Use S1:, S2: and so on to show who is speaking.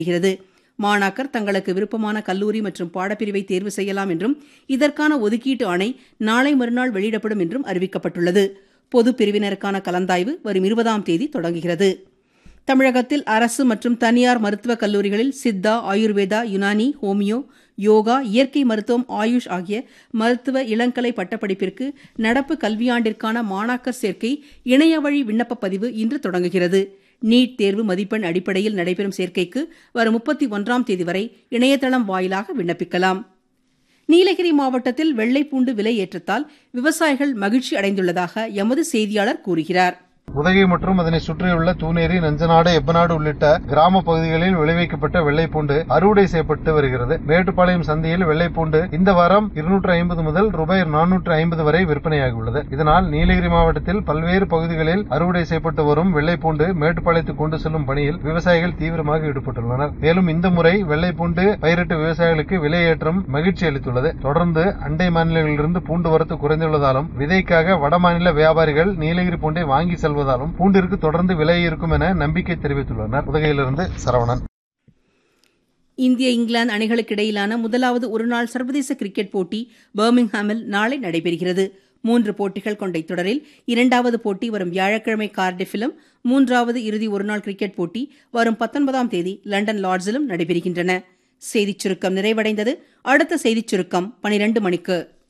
S1: வருகிறது மாணாக்கர் தங்களுக்கு விருப்பமான கல்லூரி மற்றும் பாடப்பிரிவை தேர்வு செய்யலாம் என்றும் இதற்கான ஒதுக்கீட்டு ஆணை நாளை மறுநாள் வெளியிடப்படும் என்றும் அறிவிக்கப்பட்டுள்ளது பொது பிரிவினருக்கான கலந்தாய்வு வரும் இருபதாம் தேதி தொடங்குகிறது தமிழகத்தில் அரசு மற்றும் தனியார் மருத்துவக் கல்லூரிகளில் சித்தா ஆயுர்வேதா யுனானி ஹோமியோ யோகா இயற்கை மருத்துவம் ஆயுஷ் ஆகிய மருத்துவ இளங்கலை பட்டப்படிப்பிற்கு நடப்பு கல்வியாண்டிற்கான மாணாக்கர் சேர்க்கை இணைய வழி விண்ணப்ப பதிவு இன்று தொடங்குகிறது நீட் தேர்வு மதிப்பெண் அடிப்படையில் நடைபெறும் சேர்க்கைக்கு வரும் முப்பத்தி ஒன்றாம் தேதி வரை இணையதளம் வாயிலாக விண்ணப்பிக்கலாம் நீலகிரி மாவட்டத்தில் வெள்ளைப்பூண்டு விலை ஏற்றத்தால் விவசாயிகள் மகிழ்ச்சி அடைந்துள்ளதாக எமது செய்தியாளர் கூறுகிறார்
S2: உதகை மற்றும் அதனை சுற்றியுள்ள தூநேரி நஞ்சநாடு எப்பநாடு உள்ளிட்ட கிராம பகுதிகளில் விளைவிக்கப்பட்ட வெள்ளைப்பூண்டு அறுவடை செய்யப்பட்டு வருகிறது மேட்டுப்பாளையம் சந்தையில் வெள்ளைப்பூண்டு இந்த வாரம் இருநூற்று ஐம்பது முதல் ரூபாய் நானூற்று ஐம்பது வரை விற்பனையாகியுள்ளது இதனால் நீலகிரி மாவட்டத்தில் பல்வேறு பகுதிகளில் அறுவடை செய்யப்பட்டு வரும் வெள்ளைப்பூண்டு மேட்டுப்பாளையத்துக்கு கொண்டு செல்லும் பணியில் விவசாயிகள் தீவிரமாக ஈடுபட்டுள்ளனர் மேலும் இந்த முறை வெள்ளைப்பூண்டு பயிரிட்ட விவசாயிகளுக்கு விலையேற்றம் மகிழ்ச்சி அளித்துள்ளது தொடர்ந்து அண்டை மாநிலங்களிலிருந்து பூண்டு வரத்து குறைந்துள்ளதாலும் விதைக்காக வடமாநில வியாபாரிகள் நீலகிரி பூண்டை வாங்கி செல்வதாலும் பூண்டிற்கு தொடர்ந்து விலை இருக்கும் என நம்பிக்கை தெரிவித்துள்ளனர் உதகையிலிருந்து சரவணன்
S1: இந்திய இங்கிலாந்து அணிகளுக்கு இடையிலான முதலாவது ஒருநாள் சர்வதேச கிரிக்கெட் போட்டி பர்மிங்ஹாமில் நாளை நடைபெறுகிறது மூன்று போட்டிகள் கொண்ட இத்தொடரில் இரண்டாவது போட்டி வரும் வியாழக்கிழமை கார்டிஃபிலும் மூன்றாவது இறுதி ஒருநாள் கிரிக்கெட் போட்டி வரும் பத்தொன்பதாம் தேதி லண்டன் லார்ட்ஸிலும் நடைபெறுகின்றன செய்திச் சுருக்கம் நிறைவடைந்தது அடுத்த செய்திச் சுருக்கம் பனிரெண்டு மணிக்கு